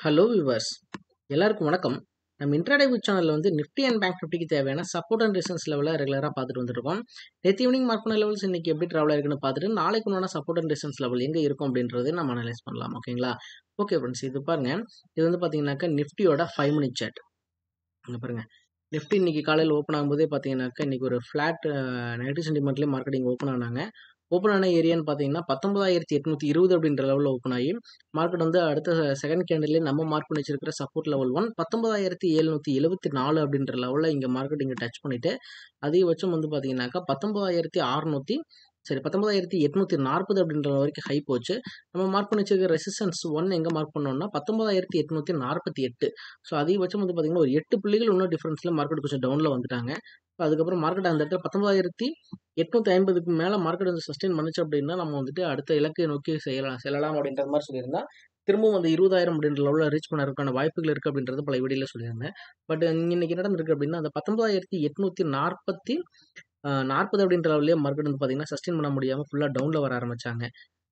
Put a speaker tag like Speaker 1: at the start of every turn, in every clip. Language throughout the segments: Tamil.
Speaker 1: ஹலோ விவர்ஸ் எல்லாருக்கும் வணக்கம் நம்ம இன்ட்ராடே வித் சேனலில் வந்து நிஃப்டி அண்ட் பேங்க் நிஃப்டிக்கு தேவையான சப்போர்ட் அண்ட் ரெசன்ஸ் லெவலில் ரெகுலராக பார்த்துட்டு வந்துருக்கோம் நேற்று ஈவினிங் மார்க் பண்ண லெவல்ஸ் இன்னைக்கு எப்படி ட்ராவல் இருக்குன்னு பார்த்துட்டு நாளைக்கு உண்டான சப்போர்ட் அண்ட் ரெசன்ஸ் லெவல் எங்கே இருக்கும் அப்படின்றது நம்ம அனலைஸ் பண்ணலாம் ஓகேங்களா ஓகே ஃப்ரெண்ட்ஸ் இது பாருங்க இது வந்து பார்த்தீங்கன்னாக்கா நிஃப்டியோட ஃபைவ் மினிட் சார்ட் இங்க பாருங்க நிஃப்டி இன்னைக்கு காலையில் ஓப்பன் ஆகும்போதே பார்த்தீங்கன்னாக்கா இன்னைக்கு ஒரு ஃப்ளாட் நெகட்டிவ் சென்டிமெண்ட்லேயே மார்க்கெட்டிங் ஓப்பன் ஆனாங்க ஓப்பன் ஆன ஏரியான்னு பார்த்தீங்கன்னா பத்தொன்பதாயிரத்தி எட்நூற்றி இருபது அப்படின்ற லெவலில் ஓப்பன் ஆகி மார்க்கெட் வந்து அடுத்த செகண்ட் கேண்டில்லே நம்ம மார்க் பண்ணி வச்சிருக்கிற சப்போர்ட் லெவல் ஒன் பத்தொன்பதாயிரத்தி எழுநூற்றி எழுபத்தி நாலு அப்படின்ற லெவலில் இங்கே மார்க்கெட் இங்கே டச் பண்ணிட்டு அதிகபட்சம் வந்து பார்த்தீங்கன்னாக்கா பத்தொன்பதாயிரத்தி அறுநூற்றி சரி பத்தொன்பதாயிரத்தி எட்நூற்றி நாற்பது அப்படின்ற வரைக்கும் ஹை போச்சு நம்ம மார்க் பண்ணி வச்சிருக்க ரெசிஸ்டன்ஸ் ஒன் எங்கே மார்க் பண்ணோம்னா பத்தொன்பதாயிரத்தி எட்நூற்றி நாற்பத்தி எட்டு ஸோ அதிகபட்சம் வந்து பார்த்தீங்கன்னா ஒரு எட்டு புள்ளிகள் இன்னும் டிஃப்ரென்ஸில் மார்க்கெட் கொஞ்சம் டவுனில் வந்துட்டாங்க ஸோ அதுக்கப்புறம் மார்க்கெட் அந்த இடத்துல பத்தொன்பதாயிரத்தி எட்நூற்றி ஐம்பதுக்கு மேலே மார்க்கெட் வந்து சஸ்டெயின் பண்ணுச்சு அப்படின்னா நம்ம வந்துட்டு அடுத்த இலக்கை நோக்கி செய்யலாம் செல்லலாம் அப்படின்ற மாதிரி சொல்லியிருந்தா திரும்பவும் அந்த இருபதாயிரம் அப்படின்ற லெவலில் ரீச் பண்ணறதுக்கான வாய்ப்புகள் இருக்குது அப்படின்றது பல வீடியோவில் சொல்லியிருந்தேன் பட் இன்னைக்கு நடந்திருக்கு அப்படின்னா அந்த பத்தொன்பதாயிரத்தி எட்நூற்றி நாற்பத்தி நாற்பது அப்படின்ற லெவலே மார்க்கெட் வந்து பார்த்தீங்கன்னா சஸ்டெயின் பண்ண முடியாமல் ஃபுல்லாக டவுனில் வர ஆரம்பிச்சாங்க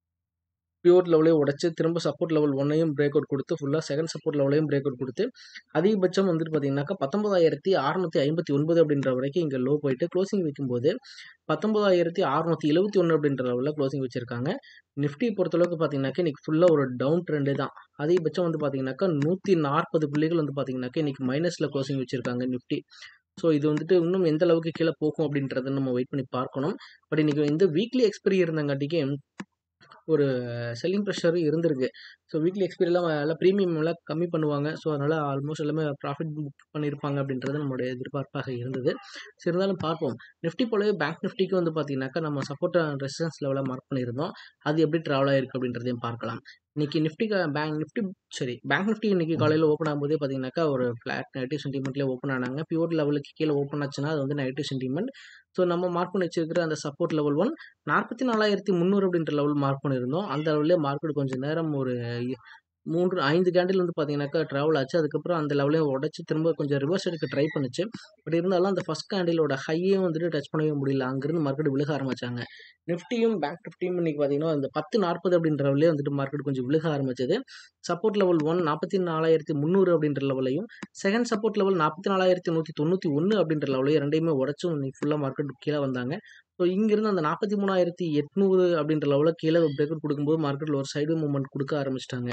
Speaker 1: பியூர் லெவலே உடச்சி திரும்ப சப்போர்ட் லெவல் ஒன்னையும் பிரேக் அவுட் கொடுத்து ஃபுல்லாக செகண்ட் சப்போர்ட் லெவலையும் பிரேக் அவுட் கொடுத்து அதிகபட்சம் வந்துட்டு பார்த்தீங்கன்னாக்கா பத்தொன்பதாயிரத்தி அறுநூத்தி ஐம்பத்தி ஒன்பது அப்படின்ற வரைக்கும் இங்கே லோ போயிட்டு க்ளோசிங் வைக்கும்போது பத்தொன்பதாயிரத்தி அறுநூத்தி எழுபத்தி ஒன்று அப்படின்ற லெவலில் க்ளோசிங் வச்சிருக்காங்க நிஃப்டி பொறுத்தளவுக்கு பார்த்தீங்கன்னாக்கா இன்னைக்கு ஃபுல்லாக ஒரு டவுன் ட்ரெண்டு தான் அதிகபட்சம் வந்து பார்த்தீங்கன்னாக்கா நூற்றி நாற்பது புள்ளிகள் வந்து பார்த்தீங்கன்னாக்கா இன்னைக்கு மைனஸில் க்ளோசிங் வச்சிருக்காங்க நிஃப்டி ஸோ இது வந்துட்டு இன்னும் எந்த அளவுக்கு கீழே போகும் அப்படின்றத நம்ம வெயிட் பண்ணி பார்க்கணும் பட் இன்னைக்கு இந்த வீக்லி எக்ஸ்பீரி இருந்தங்காட்டிக்கு ஒரு செல்லிங் ப்ரெஷரும் இருந்திருக்கு ஸோ வீக்லி எக்ஸ்பீரியெல்லாம் எல்லாம் ப்ரீமியம் எல்லாம் கம்மி பண்ணுவாங்க ஸோ அதனால் ஆல்மோஸ்ட் எல்லாமே ப்ராஃபிட் புக் பண்ணியிருப்பாங்க அப்படின்றது நம்மளுடைய எதிர்பார்ப்பாக இருந்தது சரி இருந்தாலும் பார்ப்போம் நிஃப்டி போலவே பேங்க் நிஃப்டிக்கு வந்து பார்த்தீங்கன்னாக்கா நம்ம சப்போர்ட் ரெசிஸ்டன்ஸ் லெவலில் மார்க் பண்ணியிருந்தோம் அது எப்படி ட்ராவல் ஆயிருக்கு அப்படின்றதையும் பார்க்கலாம் இன்னைக்கு நிஃப்டி பேங்க் நிஃப்டி சரி பேங்க் நிஃப்டி இன்னைக்கு காலையில் ஓப்பன் ஆகும்போதே பார்த்தீங்கன்னாக்கா ஒரு ஃப்ளாட் நெகட்டிவ் சென்டிமெண்ட்லேயே ஓப்பன் ஆனாங்க பியூர் லெவலுக்கு கீழே ஓப்பன் ஆச்சுன்னா அது வந்து நெகட்டிவ் சென்டிமெண்ட் ஸோ நம்ம மார்க் பண்ணி வச்சிருக்கிற அந்த சப்போர்ட் லெவல் ஒன் நாற்பத்தி நாலாயிரத்தி முந்நூறு அப்படின்ற லெவல் மார்க் பண்ணியிருந்தோம் அந்த லெவல்லே மார்க்கெட் கொஞ்சம் நேரம் ஒரு மூன்று ஐந்து கேண்டில் வந்து பார்த்தீங்கன்னாக்கா ட்ராவல் ஆச்சு அதுக்கப்புறம் அந்த லெவலையும் உடச்சி திரும்ப கொஞ்சம் ரிவர்ஸ் எடுக்க ட்ரை பண்ணுச்சு பட் இருந்தாலும் அந்த ஃபஸ்ட் கேண்டிலோட ஹையும் வந்துட்டு டச் பண்ணவே முடியல அங்கேருந்து மார்க்கெட் விழுக ஆரம்பிச்சாங்க நிஃப்டியும் பேங்க் நிஃப்டியும் இன்னைக்கு பார்த்தீங்கன்னா அந்த பத்து நாற்பது அப்படின்ற லெவலே வந்துட்டு மார்க்கெட் கொஞ்சம் விழுக ஆரம்பிச்சது சப்போர்ட் லெவல் ஒன் நாற்பத்தி நாலாயிரத்தி முந்நூறு அப்படின்ற லெவலையும் செகண்ட் சப்போர்ட் லெவல் நாற்பத்தி நாலாயிரத்தி நூற்றி தொண்ணூற்றி ஒன்று அப்படின்ற லெவலையும் ரெண்டையுமே உடச்சும் இன்னைக்கு ஃபுல்லாக மார்க்கெட் கீழே வந்தாங்க ஸோ இங்கிருந்து அந்த நாற்பத்தி மூணாயிரத்தி எட்நூறு அப்படின்ற லெவலில் கீழே பிரேக் அவுட் கொடுக்கும்போது மார்க்கெட்டில் ஒரு சைடு மூவ்மெண்ட் கொடுக்க ஆரம்பிச்சிட்டாங்க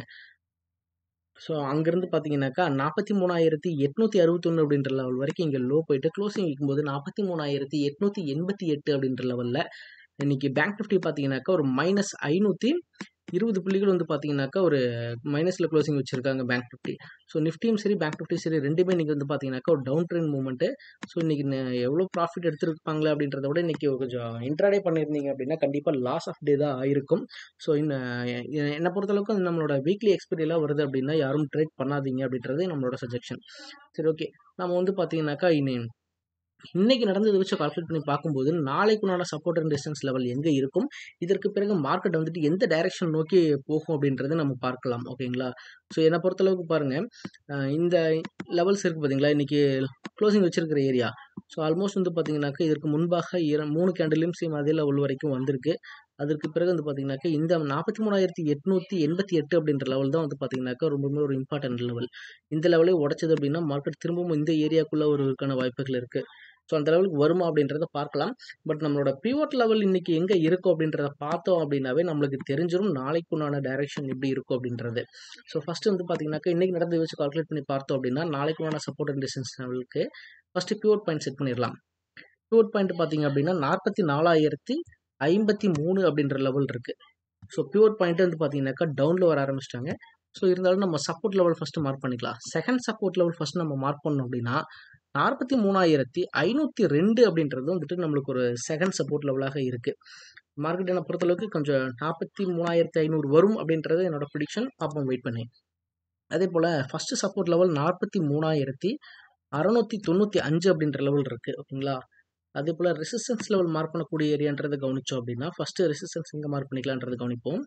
Speaker 1: ஸோ அங்கேருந்து பார்த்தீங்கன்னாக்கா நாற்பத்தி மூணாயிரத்தி எட்நூற்றி அறுபத்தொன்று அப்படின்ற லெவல் வரைக்கும் இங்கே லோ போயிட்டு க்ளோசிங் வைக்கும்போது நாற்பத்தி மூணாயிரத்தி எட்நூற்றி எண்பத்தி எட்டு அப்படின்ற லெவலில் இன்னைக்கு பேங்க் நிஃப்டி பார்த்தீங்கன்னாக்கா ஒரு மைனஸ் ஐநூற்றி இருபது புள்ளிகள் வந்து பார்த்தீங்கன்னாக்கா ஒரு மைனஸில் க்ளோசிங் வச்சிருக்காங்க பேங்க் நிஃப்டி ஸோ நிஃப்டியும் சரி பேங்க் நிஃப்டி சரி ரெண்டுமே இன்றைக்கி வந்து பார்த்தீங்கன்னாக்கா ஒரு டவுன் ட்ரெண்ட் மூவ்மெண்ட்டு ஸோ இன்றைக்கி எவ்வளோ ப்ராஃபிட் எடுத்துருப்பாங்களே அப்படின்றத விட இன்றைக்கி கொஞ்சம் இன்ட்ராடே பண்ணியிருந்தீங்க அப்படின்னா கண்டிப்பாக லாஸ் ஆஃப் டே தான் ஆயிருக்கும் ஸோ இன்னும் என்னை பொறுத்தளவுக்கு நம்மளோட வீக்லி எக்ஸ்பீரியெல்லாம் வருது அப்படின்னா யாரும் ட்ரேட் பண்ணாதீங்க அப்படின்றது நம்மளோட சஜெக்ஷன் சரி ஓகே நம்ம வந்து பார்த்தீங்கன்னாக்கா இனி இன்னைக்கு நடந்ததை வச்சு கால்குலேட் பண்ணி பார்க்கும்போது நாளைக்குண்டான சப்போர்ட் அண்ட் டிஸ்டன்ஸ் லெவல் எங்கே இருக்கும் இதற்கு பிறகு மார்க்கெட் வந்துட்டு எந்த டைரக்ஷன் நோக்கி போகும் அப்படின்றத நம்ம பார்க்கலாம் ஓகேங்களா ஸோ என்னை பொறுத்தளவுக்கு பாருங்கள் இந்த லெவல்ஸ் இருக்குது பார்த்தீங்களா இன்றைக்கி க்ளோசிங் வச்சிருக்கிற ஏரியா ஸோ ஆல்மோஸ்ட் வந்து பார்த்தீங்கன்னாக்கா இதற்கு முன்பாக இர மூணு கேண்டிலும் சேம் அதே லெவல் வரைக்கும் வந்திருக்கு அதற்கு பிறகு வந்து பார்த்தீங்கன்னாக்கா இந்த நாற்பத்தி மூணாயிரத்தி எட்நூற்றி எண்பத்தி எட்டு அப்படின்ற லெவல் தான் வந்து பார்த்தீங்கன்னாக்கா ரொம்பவுமே ஒரு இம்பார்ட்டன்ட் லெவல் இந்த லெவலே உடச்சது அப்படின்னா மார்க்கெட் திரும்பவும் இந்த ஏரியாக்குள்ளே ஒரு இருக்கான வாய்ப்புகள் இருக்குது ஸோ அந்த லெவலுக்கு வருமா அப்படின்றத பார்க்கலாம் பட் நம்மளோட பிவோட் லெவல் இன்னைக்கு எங்கே இருக்கும் அப்படின்றத பார்த்தோம் அப்படின்னாவே நம்மளுக்கு தெரிஞ்சிடும் நாளைக்கு உண்டான டைரக்ஷன் எப்படி இருக்கும் அப்படின்றது ஸோ ஃபஸ்ட்டு வந்து பார்த்தீங்கன்னாக்கா இன்றைக்கி நடந்து வச்சு கால்குலேட் பண்ணி பார்த்தோம் அப்படின்னா நாளைக்கு உண்டான சப்போர்ட் அண்ட் டிஸ்டன்ஸ் லெவலுக்கு ஃபஸ்ட்டு பியூர் பாயிண்ட் செட் பண்ணிடலாம் பியூர் பாயிண்ட் பார்த்தீங்க அப்படின்னா நாற்பத்தி நாலாயிரத்தி ஐம்பத்தி மூணு அப்படின்ற லெவல் இருக்குது ஸோ பியூர் பாயிண்ட் வந்து பார்த்தீங்கன்னாக்கா டவுனில் வர ஆரம்பிச்சிட்டாங்க ஸோ இருந்தாலும் நம்ம சப்போர்ட் லெவல் ஃபஸ்ட்டு மார்க் பண்ணிக்கலாம் செகண்ட் சப்போர்ட் லெவல் ஃபஸ்ட் நம்ம மார்க் பண்ணோம் அப்படின்னா நாற்பத்தி மூணாயிரத்தி ஐநூற்றி ரெண்டு அப்படின்றது வந்துட்டு நம்மளுக்கு ஒரு செகண்ட் சப்போர்ட் லெவலாக இருக்குது மார்க்கெட் என்னை பொறுத்தளவுக்கு கொஞ்சம் நாற்பத்தி மூணாயிரத்தி ஐநூறு வரும் அப்படின்றது என்னோட ப்ரிடிக்ஷன் அப்போ வெயிட் பண்ணி அதே போல் ஃபஸ்ட்டு சப்போர்ட் லெவல் நாற்பத்தி மூணாயிரத்தி அறநூற்றி தொண்ணூற்றி அஞ்சு அப்படின்ற லெவல் இருக்குது ஓகேங்களா அதே போல் ரெசிஸ்டன்ஸ் லெவல் மார்க் பண்ணக்கூடிய ஏரியான்றதை கவனிச்சோம் அப்படின்னா ஃபஸ்ட்டு ரெசிஸ்டன்ஸ் எங்கே மார்க் பண்ணிக்கலான்றதை கவனிப்போம்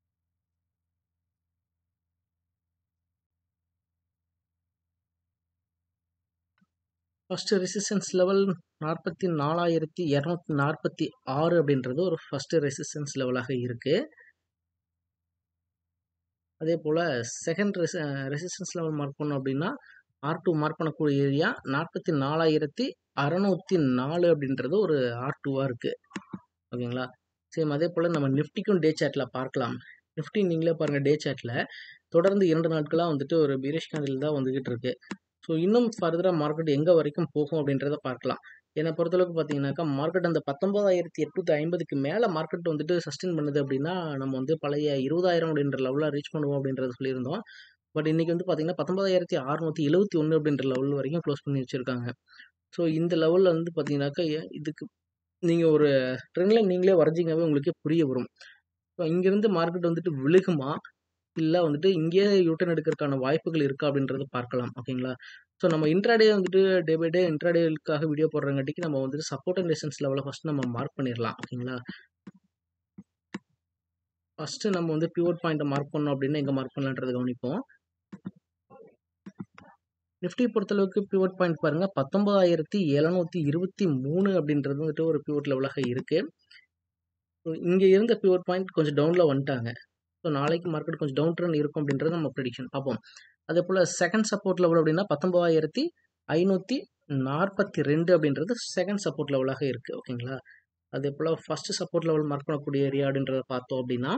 Speaker 1: ஃபஸ்ட்டு ரெசிஸ்டன்ஸ் லெவல் நாற்பத்தி நாலாயிரத்தி இரநூத்தி நாற்பத்தி ஆறு அப்படின்றது ஒரு ஃபஸ்ட்டு ரெசிஸ்டன்ஸ் லெவலாக இருக்குது அதே போல் செகண்ட் ரெசி ரெசிஸ்டன்ஸ் லெவல் மார்க் பண்ணோம் அப்படின்னா ஆர் டூ மார்க் பண்ணக்கூடிய ஏரியா நாற்பத்தி நாலாயிரத்தி அறநூற்றி நாலு அப்படின்றது ஒரு ஆர் டூவாக இருக்குது ஓகேங்களா சேம் அதே போல் நம்ம நிஃப்டிக்கும் டே சாட்டில் பார்க்கலாம் நிஃப்டி நீங்களே பாருங்கள் டே சாட்டில் தொடர்ந்து இரண்டு நாட்களாக வந்துட்டு ஒரு பீரிஷ் கேண்டில் தான் வந்துக்கிட்டு இருக்கு ஸோ இன்னும் ஃபர்தராக மார்க்கெட் எங்கே வரைக்கும் போகும் அப்படின்றத பார்க்கலாம் என்னை பொறுத்தளவுக்கு பார்த்தீங்கன்னாக்கா மார்க்கெட் அந்த பத்தொன்பதாயிரத்தி எட்நூற்றி ஐம்பதுக்கு மேலே மார்க்கெட் வந்துட்டு சஸ்டெயின் பண்ணுது அப்படின்னா நம்ம வந்து பழைய இருபதாயிரம் அப்படின்ற லெவலில் ரீச் பண்ணுவோம் அப்படின்றத சொல்லியிருந்தோம் பட் இன்றைக்கி வந்து பார்த்தீங்கன்னா பத்தொன்பதாயிரத்தி அறுநூற்றி எழுபத்தி ஒன்று அப்படின்ற லெவல் வரைக்கும் க்ளோஸ் பண்ணி வச்சுருக்காங்க ஸோ இந்த லெவலில் வந்து பார்த்தீங்கன்னாக்கா இதுக்கு நீங்கள் ஒரு ட்ரெண்டில் நீங்களே வரைஞ்சிங்கவே உங்களுக்கே புரிய வரும் ஸோ இங்கேருந்து மார்க்கெட் வந்துட்டு விழுகுமா இல்லை வந்துட்டு இங்கேயே யூட்டன் எடுக்கிறதுக்கான வாய்ப்புகள் இருக்கா அப்படின்றத பார்க்கலாம் ஓகேங்களா ஸோ நம்ம இன்ட்ராடே வந்துட்டு டே பை டே இன்ட்ராடேக்காக வீடியோ போடுறங்காட்டிக்கு நம்ம வந்துட்டு சப்போர்ட் அண்ட் ரெசன்ஸ் லெவலில் ஃபஸ்ட் நம்ம மார்க் பண்ணிடலாம் ஓகேங்களா ஃபஸ்ட்டு நம்ம வந்து பியூர் பாயிண்ட்டை மார்க் பண்ணோம் அப்படின்னா எங்கே மார்க் பண்ணலான்றது கவனிப்போம் நிஃப்டி பொறுத்தளவுக்கு பியூர் பாயிண்ட் பாருங்கள் பத்தொன்பதாயிரத்தி எழுநூற்றி இருபத்தி மூணு அப்படின்றது வந்துட்டு ஒரு பியூர் லெவலாக இருக்குது ஸோ இங்கே இருந்த பியூர் பாயிண்ட் கொஞ்சம் டவுனில் வந்துட்டாங்க ஸோ நாளைக்கு மார்க்கெட் கொஞ்சம் டவுன் ட்ரெண்ட் இருக்கும் அப்படின்றது நம்ம ப்ரெடிக்ஷன் பார்ப்போம் அதே போல் செகண்ட் சப்போர்ட் லெவல் அப்படின்னா பத்தொம்பதாயிரத்தி ஐநூற்றி நாற்பத்தி ரெண்டு அப்படின்றது செகண்ட் சப்போர்ட் லெவலாக இருக்குது ஓகேங்களா அதே போல் ஃபர்ஸ்ட் சப்போர்ட் லெவல் மார்க் பண்ணக்கூடிய ஏரியா அப்படின்றத பார்த்தோம் அப்படின்னா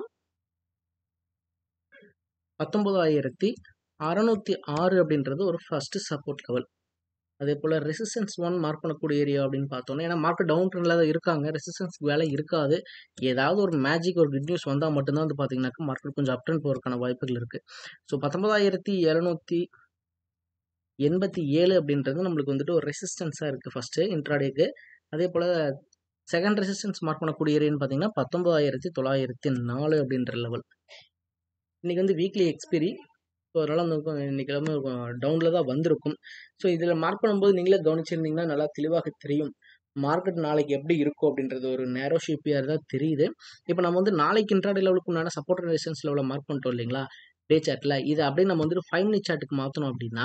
Speaker 1: பத்தொம்பதாயிரத்தி அறநூற்றி ஆறு அப்படின்றது ஒரு ஃபஸ்ட்டு சப்போர்ட் லெவல் அதே போல் ரெசிஸ்டன்ஸ் ஒன் மார்க் பண்ணக்கூடிய ஏரியா அப்படின்னு பார்த்தோன்னா ஏன்னா மார்க்கெட் டவுன் ட்ரெண்டில் தான் இருக்காங்க ரெசிஸ்டன்ஸ்க்கு வேலை இருக்காது ஏதாவது ஒரு மேஜிக் ஒரு குட் நியூஸ் வந்தால் மட்டும்தான் வந்து பார்த்தீங்கன்னாக்கா மார்க்கெட் கொஞ்சம் அப் ட்ரெண்ட் போகிறதுக்கான வாய்ப்புகள் இருக்குது ஸோ பத்தொன்பதாயிரத்தி எழுநூற்றி எண்பத்தி ஏழு அப்படின்றது நம்மளுக்கு வந்துட்டு ஒரு ரெசிஸ்டன்ஸாக இருக்குது ஃபஸ்ட்டு இன்ட்ராடேக்கு அதே போல் செகண்ட் ரெசிஸ்டன்ஸ் மார்க் பண்ணக்கூடிய ஏரியான்னு பார்த்தீங்கன்னா பத்தொன்பதாயிரத்தி தொள்ளாயிரத்தி நாலு அப்படின்ற லெவல் இன்றைக்கி வந்து வீக்லி எக்ஸ்பிரி ஸோ அதனால் வந்து இன்றைக்கி எல்லாமே டவுனில் தான் வந்திருக்கும் ஸோ இதில் மார்க் பண்ணும்போது நீங்களே கவனிச்சிருந்தீங்கன்னா நல்லா தெளிவாக தெரியும் மார்க்கெட் நாளைக்கு எப்படி இருக்கும் அப்படின்றது ஒரு நேரோ ஷேப்பியாக தான் தெரியுது இப்போ நம்ம வந்து நாளைக்கு இன்ட்ராடே லெவலுக்கு உண்டான சப்போர்ட் ரெசிஸ்டன்ஸ் லெவலில் மார்க் பண்ணிட்டோம் இல்லைங்களா டே சார்ட்டில் இதை அப்படியே நம்ம வந்துட்டு ஃபைவ் மினிட் சார்ட்டுக்கு மாற்றணும் அப்படின்னா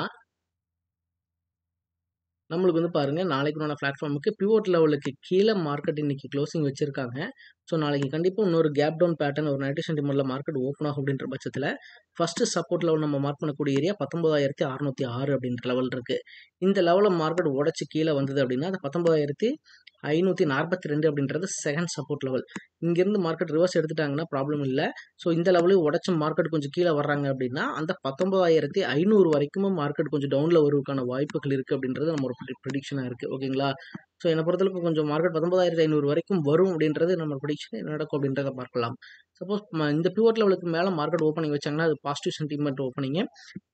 Speaker 1: நம்மளுக்கு வந்து பாருங்கள் நாளைக்கு பிளாட்ஃபார்முக்கு பிவோட் லெவலுக்கு கீழே மார்க்கெட் இன்னைக்கு க்ளோசிங் வச்சிருக்காங்க ஸோ நாளைக்கு கண்டிப்பாக இன்னொரு கேப் டவுன் பேட்டர்ன் ஒரு நைன்டி சென்டிமெண்ட்டில் மார்க்கெட் ஓப்பன் ஆகும் அப்படின்ற பட்சத்தில் ஃபஸ்ட்டு சப்போர்ட் லெவல் நம்ம மார்க் பண்ணக்கூடிய ஏரியா பத்தொம்பதாயிரத்தி அறநூற்றி ஆறு அப்படின்ற லெவல் இருக்குது இந்த லெவலில் மார்க்கெட் உடச்சி கீழே வந்தது அப்படின்னா அது பத்தொம்பதாயிரத்தி ஐநூற்றி நாற்பத்தி ரெண்டு அப்படின்றது செகண்ட் சப்போர்ட் லெவல் இங்கேருந்து மார்க்கெட் ரிவர்ஸ் எடுத்துட்டாங்கன்னா ப்ராப்ளம் இல்லை ஸோ இந்த லெவலையும் உடச்ச மார்க்கெட் கொஞ்சம் கீழே வர்றாங்க அப்படின்னா அந்த பத்தொம்பதாயிரத்தி ஐநூறு வரைக்கும் மார்க்கெட் கொஞ்சம் டவுனில் வருவதற்கான வாய்ப்புகள் இருக்குது அப்படின்றது நம்ம ஒரு ப்ரிடிக்ஷனாக இருக்குது ஓகேங்களா ஸோ என்னை பொறுத்தளவுக்கு கொஞ்சம் மார்க்கெட் பத்தொம்பதாயிரத்தி ஐநூறு வரைக்கும் வரும் அப்படின்றது நம்ம ப்ரிடிக்ஷன் நடக்கும் அப்படின்றத பார்க்கலாம் சப்போஸ் இந்த பியூர் லெவலுக்கு மேலே மார்க்கெட் ஓப்பனிங் வச்சாங்கன்னா அது பாசிட்டிவ் சென்டிமெண்ட் ஓப்பனிங்கு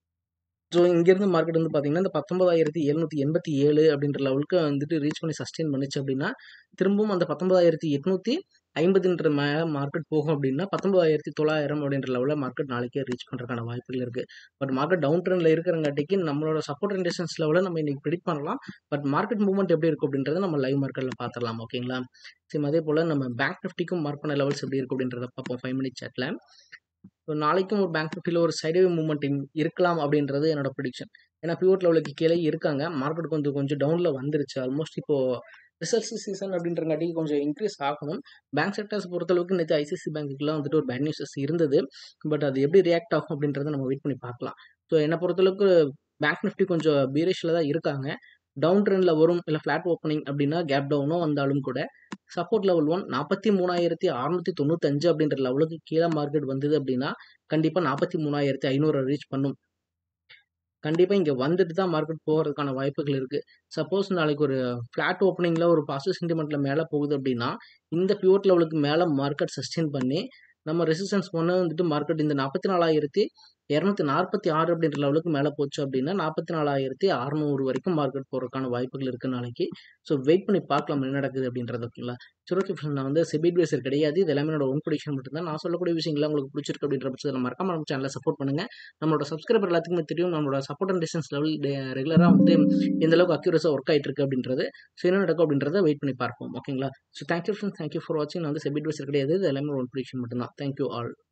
Speaker 1: ஸோ இங்கேருந்து மார்க்கெட் வந்து பார்த்தீங்கன்னா இந்த பத்தொன்பதாயிரத்தி எழுநூற்றி எண்பத்தி ஏழு அப்படின்ற லெவலுக்கு வந்துட்டு ரீச் பண்ணி சஸ்டெயின் பண்ணிச்சு அப்படின்னா திரும்பவும் அந்த பத்தொன்பதாயிரத்தி எட்நூற்றி ஐம்பதுன்ற மேலே மார்க்கெட் போகும் அப்படின்னா பத்தொன்பதாயிரத்தி தொள்ளாயிரம் அப்படின்ற லெவலில் மார்க்கெட் நாளைக்கே ரீச் பண்ணுறதுக்கான வாய்ப்புகள் இருக்குது பட் மார்க்கெட் டவுன் ட்ரெண்டில் இருக்கிறங்காட்டிக்கு நம்மளோட சப்போர்ட் ரெண்டேஷன்ஸ் லெவலில் நம்ம இன்றைக்கி ப்ரிடிக் பண்ணலாம் பட் மார்க்கெட் மூவ்மெண்ட் எப்படி இருக்கும் அப்படின்றத நம்ம லைவ் மார்க்கெட்டில் பார்த்துடலாம் ஓகேங்களா சரி அதே போல் நம்ம பேங்க் நிஃப்டிக்கும் மார்க் பண்ண லெவல்ஸ் எப்படி இருக்கும் அப்படின்றத பார்ப்போம் ஃபைவ் மினிட் சாட்டில் ஸோ நாளைக்கும் ஒரு பேங்க் நிஃப்டியில் ஒரு சைடே மூவ்மெண்ட் இருக்கலாம் அப்படின்றது என்னோட ப்ரிடிக்ஷன் ஏன்னா பியூர் லெவலுக்கு கீழே இருக்காங்க மார்க்கெட் கொஞ்சம் கொஞ்சம் டவுனில் வந்துருச்சு ஆல்மோஸ்ட் இப்போது ரிசல்ட்ஸ் சீசன் அப்படின்றங்காட்டி கொஞ்சம் இன்க்ரீஸ் ஆகணும் பேங்க் செக்டர்ஸ் பொறுத்தளவுக்கு நேற்று ஐசிசி பேங்க்குலாம் வந்துட்டு ஒரு பேட் நியூஸஸ் இருந்தது பட் அது எப்படி ரியாக்ட் ஆகும் அப்படின்றத நம்ம வெயிட் பண்ணி பார்க்கலாம் ஸோ என்னை பொறுத்தளவுக்கு பேங்க் நிஃப்டி கொஞ்சம் பீரிஷில் தான் இருக்காங்க டவுன் ட்ரெண்டில் வரும் இல்லை ஃப்ளாட் ஓப்பனிங் அப்படின்னா கேப் டவுனும் வந்தாலும் கூட சப்போர்ட் லெவல் ஒன் நாற்பத்தி மூணாயிரத்தி அறுநூத்தி தொண்ணூத்தஞ்சு அப்படின்ற லெவலுக்கு கீழே மார்க்கெட் வந்தது அப்படின்னா கண்டிப்பாக நாற்பத்தி மூணாயிரத்தி ஐநூறு ரீச் பண்ணும் கண்டிப்பாக இங்கே வந்துட்டு தான் மார்க்கெட் போகிறதுக்கான வாய்ப்புகள் இருக்குது சப்போஸ் நாளைக்கு ஒரு ஃப்ளாட் ஓப்பனிங்கில் ஒரு பாசிட்டிவ் சென்டிமெண்ட்டில் மேலே போகுது அப்படின்னா இந்த பியூர் லெவலுக்கு மேலே மார்க்கெட் சஸ்டெயின் பண்ணி நம்ம ரெசிஸ்டன்ஸ் பண்ண வந்துட்டு மார்க்கெட் இந்த நாற்பத்தி நாலாயிரத்தி இரநூத்தி நாற்பத்தி ஆறு அப்படின்ற லெவலுக்கு மேலே போச்சு அப்படின்னா நாற்பத்தி நாலாயிரத்தி அறநூறு வரைக்கும் மார்க்கெட் போகிறதுக்கான வாய்ப்புகள் இருக்குது நாளைக்கு ஸோ வெயிட் பண்ணி பார்க்கலாம் என்ன நடக்குது அப்படின்றது ஓகேங்களா சரி ஓகே நான் வந்து செபி அட்வைசர் கிடையாது இது எல்லாமே என்னோட ஒன் ப்ரொடிக்ஷன் மட்டும்தான் நான் சொல்லக்கூடிய விஷயங்கள்லாம் உங்களுக்கு பிடிச்சிருக்கு அப்படின்ற பட்சத்தில் மறக்காம நம்ம சேனலை சப்போர்ட் பண்ணுங்கள் நம்மளோட சப்ஸ்கிரைபர் எல்லாத்துக்குமே தெரியும் நம்மளோட சப்போர்ட் அண்ட் டிஸ்டன்ஸ் லெவல் ரெகுலராக வந்து எந்த அளவுக்கு அக்யூரஸாக ஒர்க் ஆகிட்டு இருக்கு அப்படின்றது ஸோ என்ன நடக்கும் அப்படின்றத வெயிட் பண்ணி பார்ப்போம் ஓகேங்களா so thank you friends thank you for வாட்சிங் நான் வந்து செபி அட்வைசர் கிடையாது இது எல்லாமே ஒன் ப்ரொடிக்ஷன் மட்டும்தான் தேங்க்யூ ஆல்